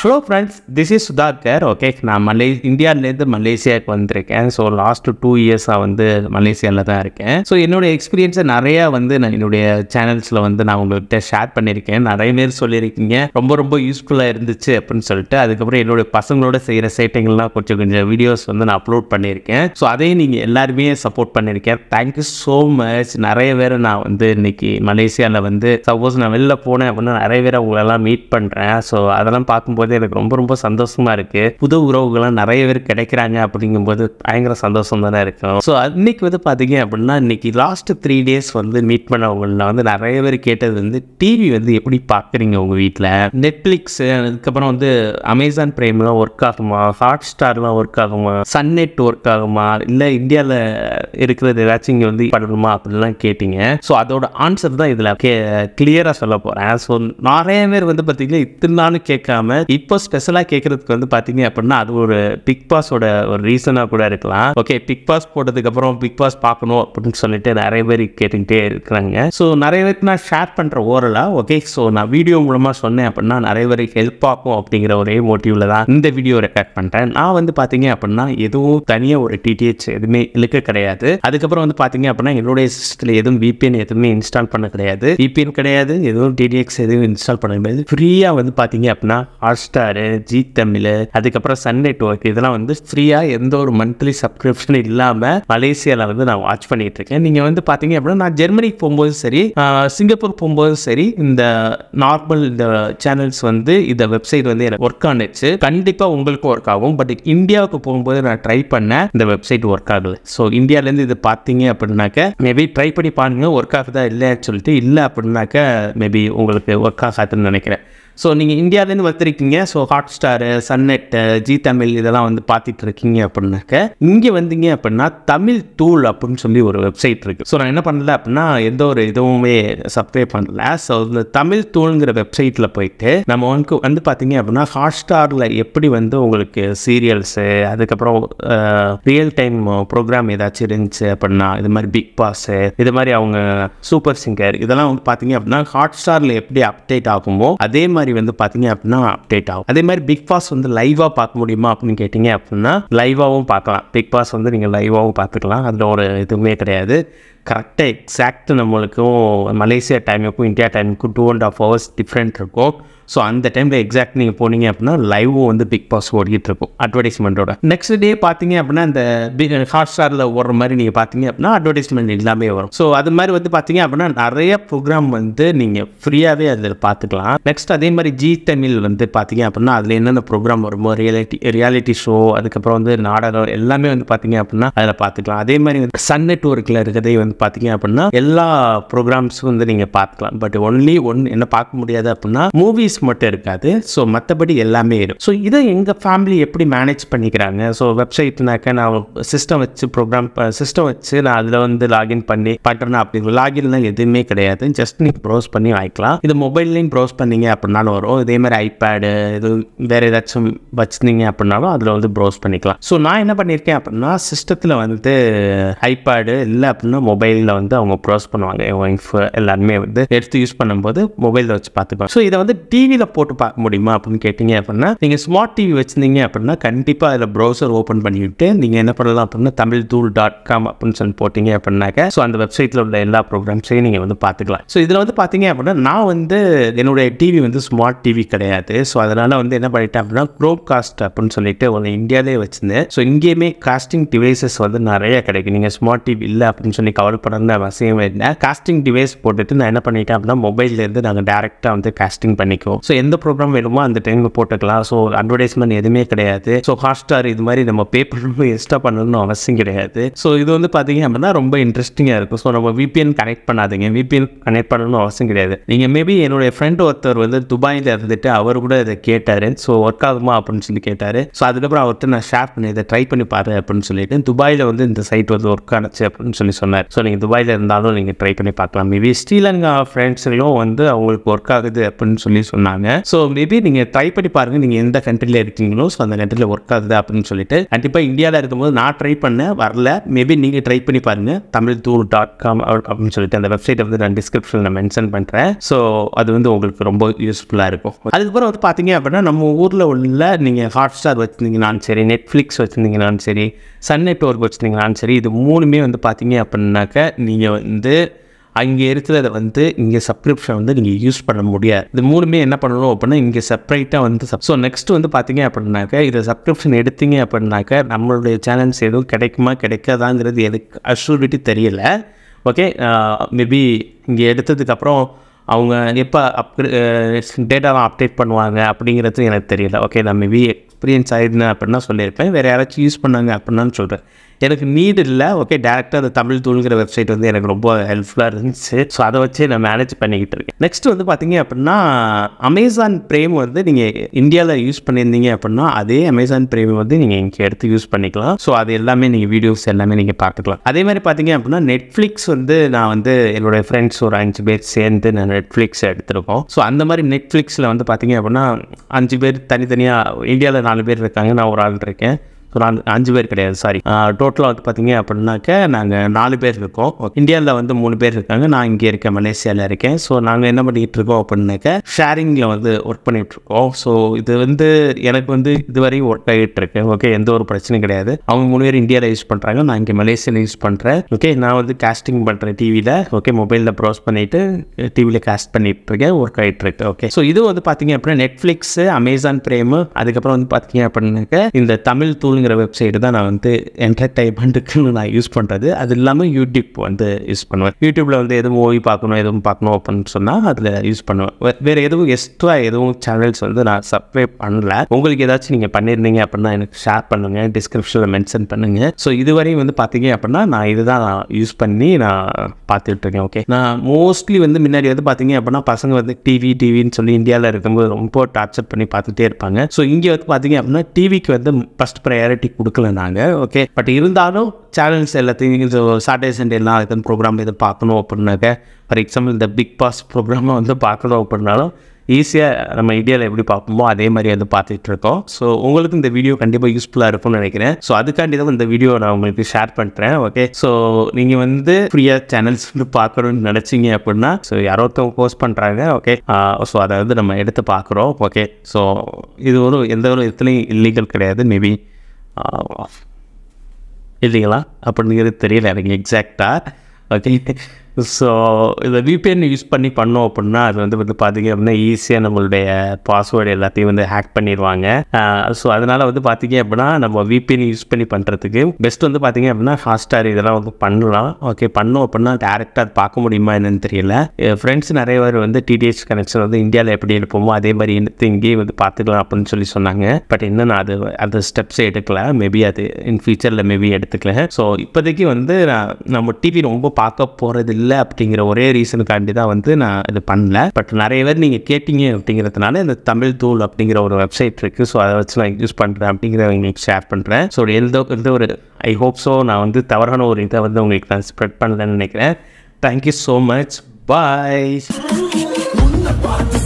hello friends this is Sudhakar okay நான் மலே இந்தியாவிலேருந்து மலேசியாவுக்கு வந்திருக்கேன் ஸோ லாஸ்ட் டூ இயர்ஸாக வந்து மலேசியாவில் தான் இருக்கேன் ஸோ என்னோட எக்ஸ்பீரியன்ஸை நிறையா வந்து நான் என்னுடைய சேனல்ஸில் வந்து நான் உங்கள்கிட்ட ஷேர் பண்ணியிருக்கேன் நிறைய பேர் சொல்லியிருக்கீங்க ரொம்ப ரொம்ப யூஸ்ஃபுல்லாக இருந்துச்சு அப்படின்னு சொல்லிட்டு அதுக்கப்புறம் என்னுடைய பசங்களோட செய்கிற சேட்டைகள்லாம் கொஞ்சம் கொஞ்சம் வீடியோஸ் வந்து நான் அப்லோட் பண்ணியிருக்கேன் ஸோ அதையும் நீங்கள் எல்லாருமே சப்போர்ட் பண்ணியிருக்கேன் தேங்க்யூ ஸோ மச் நிறைய பேர் நான் வந்து இன்னைக்கு மலேசியாவில் வந்து சப்போஸ் நான் வெளில போனேன் அப்படின்னா நிறைய பேர் உங்களெல்லாம் மீட் பண்ணுறேன் ஸோ அதெல்லாம் பார்க்கும்போது எனக்கு ரொம்ப ரொம்ப சந்தோஷமா இருக்கு புது உறவுகள்லாம் நிறைய பேர் கிடைக்கிறாங்க அப்படிங்கும்போது பயங்கர சந்தோஷம் தானே இருக்கும் ஸோ இன்னைக்கு வந்து பார்த்தீங்க அப்படின்னா இன்னைக்கு லாஸ்ட் த்ரீ டேஸ் வந்து மீட் பண்ணவங்கள வந்து நிறைய பேர் கேட்டது வந்து டிவி வந்து எப்படி பார்க்குறீங்க உங்கள் வீட்டில் நெட்ஃப்ளிக்ஸ் அதுக்கப்புறம் வந்து அமேசான் பிரைம்லாம் ஒர்க் ஆகுமா ஹாட் ஸ்டார்லாம் ஒர்க் ஆகுமா சன் நெட் ஒர்க் ஆகுமா இல்லை இந்தியாவில் இருக்கிறது ஏதாச்சும் இங்கே வந்து பண்ணணுமா அப்படிலாம் கேட்டீங்க ஸோ அதோட ஆன்சர் தான் இதில் கே கிளியராக சொல்ல போகிறேன் ஸோ நிறைய பேர் வந்து பார்த்தீங்கன்னா இத்தனை நாளும் கேட்காம இப்போ ஸ்பெஷலாக கேட்குறதுக்கு வந்து பார்த்தீங்க அப்படின்னா அது ஒரு பிக் பாஸோட ஒரு ரீசனாக கூட இருக்கலாம் ஓகே பிக் பாஸ் போட்டதுக்கப்புறம் பிக் பாஸ் பார்க்கணும் அப்படின்னு சொல்லிட்டு நிறைய பேர் கேட்டுக்கிட்டே இருக்கிறாங்க ஸோ நிறைய பேருக்கு நான் ஷேர் பண்ணுற ஓரலாக ஓகே ஸோ நான் வீடியோ மூலமாக சொன்னேன் அப்படின்னா நிறைய பேருக்கு ஹெல்ப் ஆகும் அப்படிங்கிற ஒரே மோட்டிவில் தான் இந்த வீடியோ ரெக்கார்ட் பண்ணுறேன் நான் வந்து பார்த்தீங்க அப்படின்னா எதுவும் தனியாக ஒரு டிடிஹெச் எதுவுமே இழுக்க கிடையாது அதுக்கப்புறம் வந்து பார்த்தீங்க அப்படின்னா என்னுடைய சிஸ்டத்தில் எதுவும் VPN எதுவுமே இன்ஸ்டால் பண்ண கிடையாது VPN கிடையாது எதுவும் டிடிஎக்ஸ் எதுவும் இன்ஸ்டால் பண்ண கிடையாது ஃப்ரீயாக வந்து பார்த்தீங்க அப்படின்னா ஹாட்ஸ்டாரு ஜி தமிழ் அதுக்கப்புறம் சன் நெட்ஒர்க் இதெல்லாம் வந்து ஃப்ரீயாக எந்த ஒரு மந்த்லி சப்ஸ்கிரிப்ஷன் இல்லாமல் மலேசியாவில் வந்து நான் வாட்ச் பண்ணிட்டு இருக்கேன் நீங்கள் வந்து பார்த்தீங்க அப்படின்னா நான் ஜெர்மனிக்கு போகும்போது சரி ஆஹ், சிங்கப்பூர் போகும்போது சரி இந்த நார்மல் இந்த சேனல்ஸ் வந்து இந்த வெப்சைட் வந்து எனக்கு ஒர்க் ஆனிச்சு கண்டிப்பாக உங்களுக்கு ஒர்க் ஆகும் பட் இந்தியாவுக்கு போகும்போது நான் ட்ரை பண்ணேன் இந்த வெப்சைட் ஒர்க் ஆகல ஸோ இந்தியாவிலேருந்து இது பார்த்தீங்க அப்படின்னாக்க மேபி ட்ரை பண்ணி பாருங்க ஒர்க் ஆகுதா இல்லைன்னு சொல்லிட்டு இல்லை அப்படின்னாக்க மேபி உங்களுக்கு ஒர்க் ஆகாதுன்னு நினைக்கிறேன் ஸோ நீங்கள் இந்தியாவிலேருந்து வந்திருக்கீங்க ஸோ ஹாட் ஸ்டாரு சன்னெட்டு ஜி தமிழ் இதெல்லாம் வந்து பார்த்துட்டு இருக்கீங்க அப்படின்னாக்க இங்கே வந்தீங்க அப்படின்னா தமிழ் தூள் அப்படின்னு சொல்லி ஒரு வெப்சைட் இருக்குது ஸோ நான் என்ன பண்ணல அப்படின்னா எந்த ஒரு இதுவுமே சப்ஸ்கிரைப் பண்ணல ஸோ இந்த தமிழ் தூள்ங்கிற வெப்சைட்டில் போயிட்டு நம்ம வந்து வந்து பார்த்தீங்க அப்படின்னா ஹாட் ஸ்டாரில் எப்படி வந்து உங்களுக்கு சீரியல்ஸு அதுக்கப்புறம் ரியல் டைம் ப்ரோக்ராம் ஏதாச்சும் இருந்துச்சு அப்படின்னா இது மாதிரி பிக் பாஸு இது மாதிரி அவங்க சூப்பர் சிங்கர் இதெல்லாம் வந்து பார்த்தீங்க அப்படின்னா ஹாட் ஸ்டாரில் எப்படி அப்டேட் ஆகுமோ அதே மாதிரி வந்து பார்த்தீங்க அப்படின்னா அப்டேட் ஆகும் அதே மாதிரி பிக் பாஸ் வந்து லைவாக பார்க்க முடியுமா அப்படின்னு கேட்டிங்க அப்படின்னா லைவாகவும் பார்க்கலாம் பிக் பாஸ் வந்து நீங்கள் லைவாகவும் பார்த்துக்கலாம் அதில் ஒரு எதுவுமே கிடையாது கரெக்டாக எக்ஸாக்ட் நம்மளுக்கும் மலேசியா டைமுக்கும் இந்தியா டைமுக்கும் two and half hours different இருக்கும் ஸோ அந்த டைமில் எக்ஸாக்ட் நீங்கள் போனீங்க அப்படின்னா லைவும் வந்து பிக் பாஸ் ஓடிட்டு இருக்கும் அட்வர்டைஸ்மெண்ட்டோட நெக்ஸ்ட் டே பார்த்தீங்க அப்படின்னா இந்த பிக் ஹாட் ஸ்டாரில் ஓடுற மாதிரி நீங்கள் பார்த்தீங்க அப்படின்னா அட்வர்டைஸ்மெண்ட் எல்லாமே வரும் ஸோ அது மாதிரி வந்து பார்த்தீங்க அப்படின்னா நிறைய ப்ரோக்ராம் வந்து நீங்கள் ஃப்ரீயாகவே அதில் பார்த்துக்கலாம் நெக்ஸ்ட் அதே மாதிரி ஜி தமிழ் வந்து பார்த்தீங்க அப்படின்னா அதில் என்னென்ன ப்ரோக்ராம் வருமோ ரியாலிட்டி ரியாலிட்டி ஷோ அதுக்கப்புறம் வந்து நாடகம் எல்லாமே வந்து பார்த்தீங்க அப்படின்னா அதில் பார்த்துக்கலாம் அதே மாதிரி வந்து சன் நெட்ஒர்க்கில் இருக்கிறதே வந்து பார்த்தீங்க அப்படின்னா எல்லா ப்ரோக்ராம்ஸும் வந்து நீங்கள் பார்த்துக்கலாம் பட் ஒன்லி ஒன் என்ன பார்க்க முடியாது அப்படின்னா மூவிஸ் மட்டும் இருக்காது ஸோ மற்றபடி எல்லாமே இருக்கும் ஸோ இதை எங்கள் ஃபேமிலி எப்படி மேனேஜ் பண்ணிக்கிறாங்க ஸோ வெப்சைட்னாக்க நான் சிஸ்டம் வச்சு ப்ரோக்ராம் சிஸ்டம் வச்சு நான் அதில் வந்து லாகின் பண்ணி பண்ணுறேன்னா அப்படி லாகின்லாம் எதுவுமே கிடையாது ஜஸ்ட் நீங்கள் ப்ரௌஸ் பண்ணி வாங்கிக்கலாம் இது மொபைல்லையும் ப்ரௌஸ் பண்ணீங்க அப்படின்னாலும் வரும் இதே மாதிரி ஐபேடு இது வேறு ஏதாச்சும் வச்சுருந்தீங்க அப்படின்னாலும் அதில் வந்து ப்ரௌஸ் பண்ணிக்கலாம் ஸோ நான் என்ன பண்ணியிருக்கேன் அப்படின்னா சிஸ்டத்தில் வந்து ஐபேடு இல்லை அப்படின்னா மொபைலில் வந்து அவங்க ப்ரௌஸ் பண்ணுவாங்க என் ஒய்ஃப் எல்லாருமே வந்து எடுத்து யூஸ் பண்ணும்போது மொபைலில் வச்சு பார்த்துக்கலாம் ஸோ இதை வந்து டிவியில் போட்டு பார்க்க முடியுமா அப்படின்னு கேட்டிங்க அப்படின்னா நீங்கள் ஸ்மார்ட் டிவி வச்சுருந்தீங்க அப்படின்னா கண்டிப்பாக அதில் ப்ரௌசர் ஓப்பன் பண்ணிவிட்டு நீங்கள் என்ன பண்ணலாம் அப்படின்னா தமிழ் தூள் டாட் காம் அப்படின்னு சொல்லி போட்டிங்க அப்படின்னாக்க ஸோ அந்த வெப்சைட்டில் உள்ள எல்லா ப்ரோக்ராம்ஸையும் நீங்கள் வந்து பார்த்துக்கலாம் ஸோ இதில் வந்து பார்த்தீங்க அப்படின்னா நான் வந்து என்னுடைய டிவி வந்து ஸ்மார்ட் டிவி கிடையாது ஸோ அதனால் வந்து என்ன பண்ணிட்டேன் அப்படின்னா க்ரோம் காஸ்ட் அப்படின்னு சொல்லிட்டு ஒன்று இந்தியாவிலே வச்சுருந்தேன் ஸோ இங்கேயுமே காஸ்டிங் டிவைசஸ் வந்து நிறைய கிடைக்கும் நீங்கள் ஸ்மார்ட் டிவி இல்லை அப்படின்னு சொல்லி கவலைப்படணும்னு அவசியமே இல்லை காஸ்டிங் டிவைஸ் போட்டுட்டு நான் என்ன பண்ணிட்டேன் அப்படின்னா மொபைல்லேருந்து நாங்கள் டேரெக்டாக வந்து காஸ்டிங் பண்ணிக்குவோம் ஸோ எந்த ப்ரோக்ராம் வேணுமோ அந்த டைமில் போட்டுக்கலாம் ஸோ அட்வர்டைஸ்மெண்ட் எதுவுமே கிடையாது ஸோ ஹாட்ஸ்டார் இது மாதிரி நம்ம பே பண்ணணும் எக்ஸ்ட்ரா பண்ணணும்னு அவசியம் கிடையாது ஸோ இது வந்து பார்த்தீங்க அப்படின்னா ரொம்ப இன்ட்ரெஸ்டிங்காக இருக்கும் ஸோ நம்ம விபிஎன் கனெக்ட் பண்ணாதீங்க விபிஎன் கனெக்ட் பண்ணணும்னு அவசியம் கிடையாது நீங்கள் மேபி என்னுடைய ஃப்ரெண்ட் ஒருத்தர் வந்து துபாயில் இருந்துட்டு அவர் கூட இதை கேட்டார் ஸோ ஒர்க் ஆகுமா அப்படின்னு சொல்லி கேட்டார் ஸோ அதுக்கப்புறம் அவர்கிட்ட நான் ஷேர் பண்ணி இதை ட்ரை பண்ணி பாரு அப்படின்னு சொல்லிட்டு துபாயில் வந்து இந்த சைட் வந்து ஒர்க் ஆனிச்சு அப்படின்னு சொல்லி சொன்னார் ஸோ நீங்கள் துபாயில் இருந்தாலும் நீங்கள் ட்ரை பண்ணி பார்க்கலாம் மேபி ஸ்ரீலங்கா ஃப்ரெண்ட்ஸ்லையும் வந்து அவங்களுக்கு ஒர்க் ஆகுது அப்படின்னு சொல்லி சொன்னாங்க சொன்னாங்க ஸோ மேபி நீங்கள் ட்ரை பண்ணி பாருங்கள் நீங்கள் எந்த கண்ட்ரியில் இருக்கீங்களோ ஸோ அந்த கண்ட்ரியில் ஒர்க் ஆகுது அப்படின்னு சொல்லிட்டு கண்டிப்பாக இந்தியாவில் இருக்கும்போது நான் ட்ரை பண்ணேன் வரல மேபி நீங்கள் ட்ரை பண்ணி பாருங்கள் தமிழ் தூள் டாட் காம் அப்படின்னு சொல்லிட்டு அந்த வெப்சைட்டை வந்து நான் டிஸ்கிரிப்ஷனில் மென்ஷன் பண்ணுறேன் ஸோ அது வந்து உங்களுக்கு ரொம்ப யூஸ்ஃபுல்லாக இருக்கும் அதுக்கப்புறம் வந்து பார்த்தீங்க அப்படின்னா நம்ம ஊரில் உள்ள நீங்கள் ஹாட் ஸ்டார் வச்சுருந்தீங்கனாலும் சரி நெட்ஃப்ளிக்ஸ் வச்சுருந்தீங்கனாலும் சரி சன் நெட்ஒர்க் வச்சுருந்தீங்கனாலும் சரி இது மூணுமே வந்து பார்த்தீங்க அப்படின்னாக்க நீங்கள் வந்து அங்கே இருக்கிறத வந்து இங்கே சப்ஸ்கிரிப்ஷன் வந்து நீங்கள் யூஸ் பண்ண முடியாது இது மூணுமே என்ன பண்ணணும் அப்படின்னா இங்கே செப்பரேட்டாக வந்து ஸோ நெக்ஸ்ட் வந்து பார்த்தீங்க அப்படின்னாக்க இதை சப்ஸ்கிரிப்ஷன் எடுத்தீங்க அப்படின்னாக்க நம்மளுடைய சேனல்ஸ் எதுவும் கிடைக்குமா கிடைக்காதாங்கிறது எதுக்கு அஷூரிட்டி தெரியல ஓகே மேபி இங்கே எடுத்ததுக்கப்புறம் அவங்க எப்போ அப்கிரே டேட்டாலாம் அப்டேட் பண்ணுவாங்க அப்படிங்கிறது எனக்கு தெரியல ஓகே நான் மேபி எக்ஸ்பீரியன்ஸ் ஆயிருந்தேன் அப்படின்னா சொல்லியிருப்பேன் வேறு யாராச்சும் யூஸ் பண்ணாங்க அப்படின்னான்னு சொல்கிறேன் எனக்கு நீட் இல்லை ஓகே டேரெக்டாக அந்த தமிழ் தூளுங்கிற வெப்சைட் வந்து எனக்கு ரொம்ப ஹெல்ப்ஃபுல்லாக இருந்துச்சு ஸோ அதை வச்சு நான் மேனேஜ் பண்ணிக்கிட்டு இருக்கேன் நெக்ஸ்ட் வந்து பார்த்தீங்க அப்படின்னா அமேசான் பிரேம் வந்து நீங்கள் இந்தியாவில் யூஸ் பண்ணியிருந்தீங்க அப்படின்னா அதே அமேசான் பிரேம் வந்து நீங்கள் இங்கே எடுத்து யூஸ் பண்ணிக்கலாம் ஸோ அது எல்லாமே நீங்கள் வீடியோஸ் எல்லாமே நீங்கள் பார்த்துக்கலாம் அதே மாதிரி பார்த்தீங்க அப்படின்னா நெட்ஃப்ளிக்ஸ் வந்து நான் வந்து என்னுடைய ஃப்ரெண்ட்ஸ் ஒரு அஞ்சு பேர் சேர்ந்து நான் நெட்ஃப்ளிக்ஸ் எடுத்திருக்கோம் ஸோ அந்த மாதிரி நெட்ஃப்ளிக்ஸில் வந்து பார்த்தீங்க அப்படின்னா அஞ்சு பேர் தனித்தனியாக இந்தியாவில் நாலு பேர் இருக்காங்க நான் ஒரு ஆள் இருக்கேன் ஸோ நான் அஞ்சு பேர் கிடையாது சாரி டோட்டலாக வந்து பார்த்தீங்க அப்படின்னாக்க நாங்கள் நாலு பேர் இருக்கோம் இந்தியாவில் வந்து மூணு பேர் இருக்காங்க நான் இங்கே இருக்கேன் மலேசியாவில் இருக்கேன் ஸோ நாங்கள் என்ன பண்ணிகிட்டு இருக்கோம் அப்படின்னாக்க ஷேரிங்கில் வந்து ஒர்க் பண்ணிகிட்டு இருக்கோம் ஸோ இது வந்து எனக்கு வந்து இதுவரையும் ஒர்க் ஆகிட்டு இருக்கு ஓகே எந்த ஒரு பிரச்சனையும் கிடையாது அவங்க மூணு பேர் இந்தியாவில் யூஸ் பண்ணுறாங்க நான் இங்கே மலேசியாவில் யூஸ் பண்ணுறேன் ஓகே நான் வந்து காஸ்டிங் பண்ணுறேன் டிவியில் ஓகே மொபைலில் ப்ரௌஸ் பண்ணிவிட்டு டிவியில் காஸ்ட் பண்ணிட்டு இருக்கேன் ஒர்க் ஆகிட்டு இருக்கு ஓகே ஸோ இது வந்து பார்த்தீங்க அப்படின்னா நெட்ஃப்ளிக்ஸு அமேசான் பிரேமு அதுக்கப்புறம் வந்து பார்த்தீங்க அப்படின்னாக்க இந்த தமிழ் தூள் ங்கிற வெப்சைட் தான் நான் வந்து என்டர்டைன்மெண்ட்டுக்குன்னு நான் யூஸ் பண்ணுறது அது இல்லாமல் யூடியூப் வந்து யூஸ் பண்ணுவேன் யூடியூப்பில் வந்து எதுவும் மூவி பார்க்கணும் எதுவும் பார்க்கணும் அப்படின்னு சொன்னால் அதில் யூஸ் பண்ணுவேன் வே- வேறு எதுவும் எக்ஸ்ட்ரா எதுவும் சேனல்ஸ் வந்து நான் சப்ஸ்கிரைப் பண்ணல உங்களுக்கு ஏதாச்சும் நீங்கள் பண்ணியிருந்தீங்க அப்படின்னா எனக்கு ஷேர் பண்ணுங்கள் டிஸ்கிரிப்ஷனில் மென்ஷன் பண்ணுங்கள் ஸோ இதுவரையும் வந்து பார்த்தீங்க அப்படின்னா நான் இதுதான் நான் யூஸ் பண்ணி நான் பார்த்துட்டு இருக்கேன் ஓகே நான் மோஸ்ட்லி வந்து முன்னாடி வந்து பார்த்தீங்க அப்படின்னா பசங்க வந்து டிவி டிவின்னு சொல்லி இந்தியாவில் இருக்கும்போது ரொம்ப டார்ச்சர் பண்ணி பார்த்துட்டே இருப்பாங்க ஸோ இங்கே வந்து பார்த்தீங்க அப்படின்னா டிவிக்கு வந்து ஃபஸ்ட் ப்ரையாரிட்டி கொடுக்கல நாங்கள் ஓகே பட் இருந்தாலும் சேனல்ஸ் எல்லாத்தையும் இது சாட்டர்டே சண்டேலாம் எதுவும் ப்ரோக்ராம் எதுவும் பார்க்கணும் அப்படின்னாக்க ஃபார் எக்ஸாம்பிள் இந்த பிக் பாஸ் ப்ரோக்ராமை வந்து பார்க்கணும் அப்படின்னாலும் ஈஸியாக நம்ம இந்தியாவில் எப்படி பார்ப்போமோ அதே மாதிரி வந்து பார்த்துட்டு இருக்கோம் ஸோ உங்களுக்கு இந்த வீடியோ கண்டிப்பாக யூஸ்ஃபுல்லாக இருக்கும்னு நினைக்கிறேன் ஸோ அதுக்காண்டி தான் இந்த வீடியோ நான் உங்களுக்கு ஷேர் பண்ணுறேன் ஓகே ஸோ நீங்கள் வந்து ஃப்ரீயாக சேனல்ஸ் வந்து பார்க்கணும்னு நினச்சிங்க அப்படின்னா ஸோ யாரோ ஒருத்தவங்க போஸ்ட் பண்ணுறாங்க ஓகே ஸோ அதை வந்து நம்ம எடுத்து பார்க்குறோம் ஓகே ஸோ இது ஒரு எந்த ஒரு இதுலேயும் இல்லீகல் கிடையாது மேபி இல்லைங்களா அப்படிங்கிறது தெரியல எனக்கு எக்ஸாக்டாக ஓகே ஸோ இந்த VPN யூஸ் பண்ணி பண்ணோம் அப்படின்னா அது வந்து வந்து பார்த்தீங்க அப்படின்னா ஈஸியாக நம்மளுடைய பாஸ்வேர்டு எல்லாத்தையும் வந்து ஹேக் பண்ணிடுவாங்க ஸோ அதனால் வந்து பார்த்தீங்க அப்படின்னா நம்ம VPN யூஸ் பண்ணி பண்ணுறதுக்கு பெஸ்ட் வந்து பார்த்தீங்க அப்படின்னா ஹாட்ஸ்டார் இதெல்லாம் வந்து பண்ணலாம் ஓகே பண்ணோம் அப்படின்னா டேரெக்டாக அது பார்க்க முடியுமா என்னன்னு தெரியல ஃப்ரெண்ட்ஸ் நிறைய பேர் வந்து டிடிஹெச் கனெக்ஷன் வந்து இந்தியாவில் எப்படி எடுப்போமோ அதே மாதிரி எடுத்து இங்கேயே வந்து பார்த்துக்கலாம் அப்படின்னு சொல்லி சொன்னாங்க பட் இன்னும் நான் அது அந்த ஸ்டெப்ஸை எடுக்கல மேபி அது இன் ஃபியூச்சரில் மேபி எடுத்துக்கல ஸோ இப்போதைக்கு வந்து நான் நம்ம டிவி ரொம்ப பார்க்க போகிறது இல்லை அப்படிங்கிற ஒரே ரீசனுக்காண்டி தான் வந்து நான் இது பண்ணல பட் நிறைய பேர் நீங்கள் கேட்டீங்க அப்படிங்கிறதுனால இந்த தமிழ் தூள் அப்படிங்கிற ஒரு வெப்சைட் இருக்குது ஸோ அதை வச்சு நான் யூஸ் பண்ணுறேன் அப்படிங்கிறத உங்களுக்கு ஷேர் பண்ணுறேன் ஸோ எந்த எந்த ஒரு ஐ ஹோப் ஸோ நான் வந்து தவறான ஒரு இதை வந்து உங்களுக்கு நான் ஸ்ப்ரெட் பண்ணலன்னு நினைக்கிறேன் தேங்க்யூ ஸோ மச் பாய் உன்னை பார்த்து